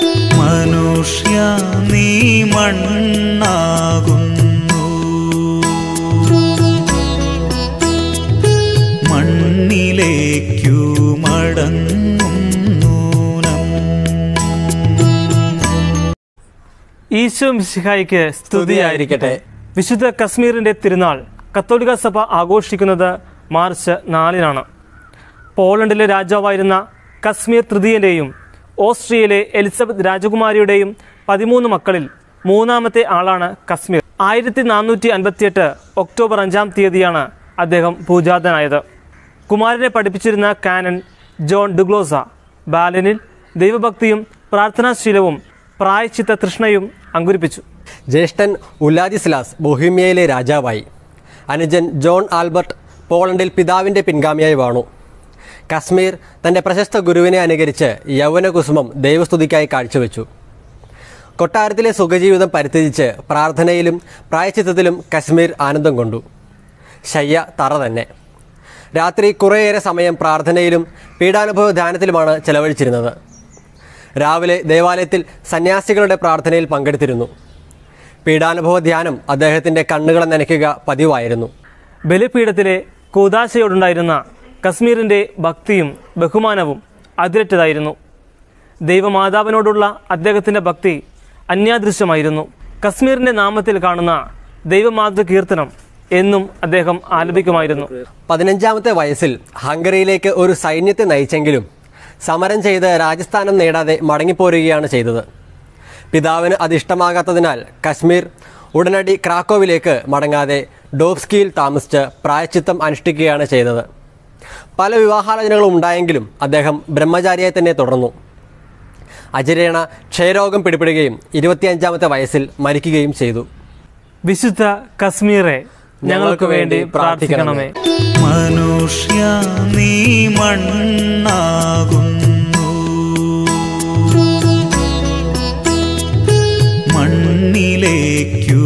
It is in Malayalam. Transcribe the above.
മനുഷ്യ നീ മണ്ണാകുന്നു മണ്ണിലേക്കു മടങ്ങും നൂനം ഈശോ മിശിഹായിക്ക് സ്തുതിയായിരിക്കട്ടെ വിശുദ്ധ കശ്മീരിന്റെ തിരുനാൾ കത്തോലിക്ക സഭ ആഘോഷിക്കുന്നത് മാർച്ച് നാലിനാണ് പോളണ്ടിലെ രാജാവായിരുന്ന കശ്മീർ തൃതീയന്റെയും ഓസ്ട്രിയയിലെ എലിസബത്ത് രാജകുമാരിയുടെയും പതിമൂന്ന് മക്കളിൽ മൂന്നാമത്തെ ആളാണ് കശ്മീർ ആയിരത്തി നാനൂറ്റി അൻപത്തിയെട്ട് ഒക്ടോബർ അഞ്ചാം തീയതിയാണ് അദ്ദേഹം പൂജാതനായത് കുമാരനെ പഠിപ്പിച്ചിരുന്ന കാനൻ ജോൺ ഡുഗ്ലോസ ബാലനിൽ ദൈവഭക്തിയും പ്രാർത്ഥനാശീലവും പ്രായച്ചിത്ത തൃഷ്ണയും അങ്കുരിപ്പിച്ചു ജ്യേഷ്ഠൻ ഉല്ലാദിസ്ലാസ് ബൊഹീമിയയിലെ രാജാവായി അനുജൻ ജോൺ ആൽബർട്ട് പോളണ്ടിൽ പിതാവിൻ്റെ പിൻഗാമിയായി വാണു കശ്മീർ തൻ്റെ പ്രശസ്ത ഗുരുവിനെ അനുകരിച്ച് യൗവനകുസുമം ദൈവസ്തുതിക്കായി കാഴ്ചവെച്ചു കൊട്ടാരത്തിലെ സുഖജീവിതം പരിത്യജിച്ച് പ്രാർത്ഥനയിലും പ്രായച്ചിത്തത്തിലും കശ്മീർ ആനന്ദം കൊണ്ടു ശയ്യ തറ തന്നെ രാത്രി കുറേയേറെ സമയം പ്രാർത്ഥനയിലും പീഡാനുഭവ ധ്യാനത്തിലുമാണ് ചെലവഴിച്ചിരുന്നത് രാവിലെ ദേവാലയത്തിൽ സന്യാസികളുടെ പ്രാർത്ഥനയിൽ പങ്കെടുത്തിരുന്നു പീഡാനുഭവ ധ്യാനം അദ്ദേഹത്തിൻ്റെ കണ്ണുകളെ നനയ്ക്കുക പതിവായിരുന്നു ബലിപീഠത്തിലെ കൂതാശയോടുണ്ടായിരുന്ന കശ്മീരിൻ്റെ ഭക്തിയും ബഹുമാനവും അതിരറ്റതായിരുന്നു ദൈവമാതാവിനോടുള്ള അദ്ദേഹത്തിൻ്റെ ഭക്തി അന്യാദൃശ്യമായിരുന്നു കശ്മീരിൻ്റെ നാമത്തിൽ കാണുന്ന ദൈവമാതൃ കീർത്തനം എന്നും അദ്ദേഹം ആലപിക്കുമായിരുന്നു പതിനഞ്ചാമത്തെ വയസ്സിൽ ഹംഗറിയിലേക്ക് ഒരു സൈന്യത്തെ നയിച്ചെങ്കിലും സമരം ചെയ്ത് രാജസ്ഥാനം നേടാതെ മടങ്ങിപ്പോരുകയാണ് ചെയ്തത് പിതാവിന് അതിഷ്ടമാകാത്തതിനാൽ കശ്മീർ ഉടനടി ക്രാക്കോവിലേക്ക് മടങ്ങാതെ ഡോബ്സ്കിയിൽ താമസിച്ച് പ്രായച്ചിത്തം അനുഷ്ഠിക്കുകയാണ് ചെയ്തത് പല വിവാഹാലോചനകളും ഉണ്ടായെങ്കിലും അദ്ദേഹം ബ്രഹ്മചാരിയായി തന്നെ തുടർന്നു അജരേണ ക്ഷയരോഗം പിടിപെടുകയും ഇരുപത്തിയഞ്ചാമത്തെ വയസ്സിൽ മരിക്കുകയും ചെയ്തു വിശുദ്ധ കശ്മീറെ ഞങ്ങൾക്ക് വേണ്ടി പ്രാർത്ഥിക്കണമേ മനുഷ്യ നീ മണ്ണാകുന്നു മണ്ണിലേക്കു